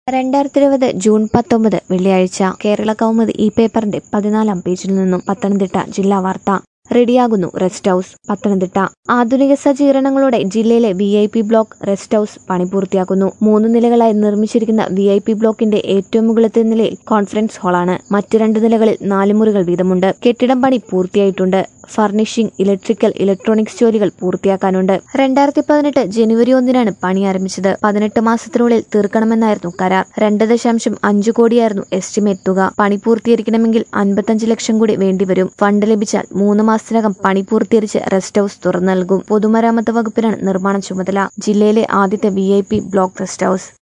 രണ്ടായിരത്തി ഇരുപത് ജൂൺ പത്തൊമ്പത് വെള്ളിയാഴ്ച കേരള കൗമുദി ഈ പേപ്പറിന്റെ പതിനാലാം പേജിൽ നിന്നും പത്തനംതിട്ട ജില്ലാ വാർത്ത റെഡിയാകുന്നു റെസ്റ്റ് ഹൌസ് പത്തനംതിട്ട ആധുനിക സജ്ജീകരണങ്ങളോടെ ജില്ലയിലെ V I P block rest house പണി പൂർത്തിയാക്കുന്നു മൂന്ന് നിലകളായി നിർമ്മിച്ചിരിക്കുന്ന വി ഐ പി ബ്ലോക്കിന്റെ ഏറ്റവും മുകളിലത്തെ നിലയിൽ കോൺഫറൻസ് ഹാളാണ് മറ്റു രണ്ട് നിലകളിൽ നാല് മുറികൾ വീതമുണ്ട് കെട്ടിടം പണി പൂർത്തിയായിട്ടുണ്ട് ഫർണിഷിംഗ് ഇലക്ട്രിക്കൽ ഇലക്ട്രോണിക്സ് ജോലികൾ പൂർത്തിയാക്കാനുണ്ട് രണ്ടായിരത്തി പതിനെട്ട് ജനുവരി ഒന്നിനാണ് പണി ആരംഭിച്ചത് പതിനെട്ട് മാസത്തിനുള്ളിൽ തീർക്കണമെന്നായിരുന്നു കരാർ രണ്ട് ദശാംശം അഞ്ചു കോടിയായിരുന്നു എസ്റ്റിമേറ്റ് തുക പണി പൂർത്തീകരിക്കണമെങ്കിൽ അൻപത്തഞ്ച് ലക്ഷം കൂടി വേണ്ടിവരും ഫണ്ട് ലഭിച്ചാൽ മൂന്ന് മാസത്തിനകം പണി പൂർത്തീകരിച്ച് റെസ്റ്റ് ഹൌസ് തുറന്നു നൽകും പൊതുമരാമത്ത് വകുപ്പിനാണ് നിർമ്മാണ ചുമതല ജില്ലയിലെ ആദ്യത്തെ വി ബ്ലോക്ക് റെസ്റ്റ് ഹൌസ്